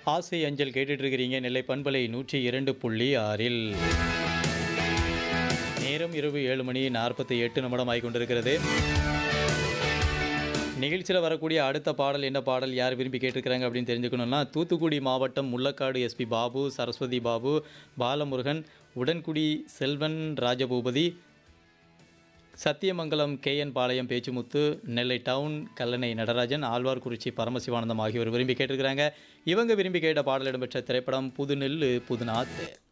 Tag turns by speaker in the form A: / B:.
A: ஆசை அஞ்சல் கேட்டுட்டு இருக்கிறீங்க நெல்லை பண்பலை நூற்றி இரண்டு புள்ளி ஆறில் நேரம் இரவு ஏழு மணி நாற்பத்தி எட்டு நிமிடம் ஆகி கொண்டிருக்கிறது நிகழ்ச்சியில் வரக்கூடிய அடுத்த பாடல் என்ன பாடல் யார் விரும்பி கேட்டிருக்கிறாங்க அப்படின்னு தெரிஞ்சுக்கணும்னா தூத்துக்குடி மாவட்டம் Mullakkadu SP Babu Saraswathi Babu Balamurugan Udangudi Selvan Rajaboopathi Sathyamangalam KN Palayam Pechumuthu Nellai town Kallanai Natarajan Alwarkurichi Paramasivanandam ஆகியோர் விரும்பி கேட்டிருக்கிறாங்க இவங்க விரும்பி கேட்ட பாடல் இடம்பெற்ற திரைப்படம் புதுநெல்லு புதுநாத்து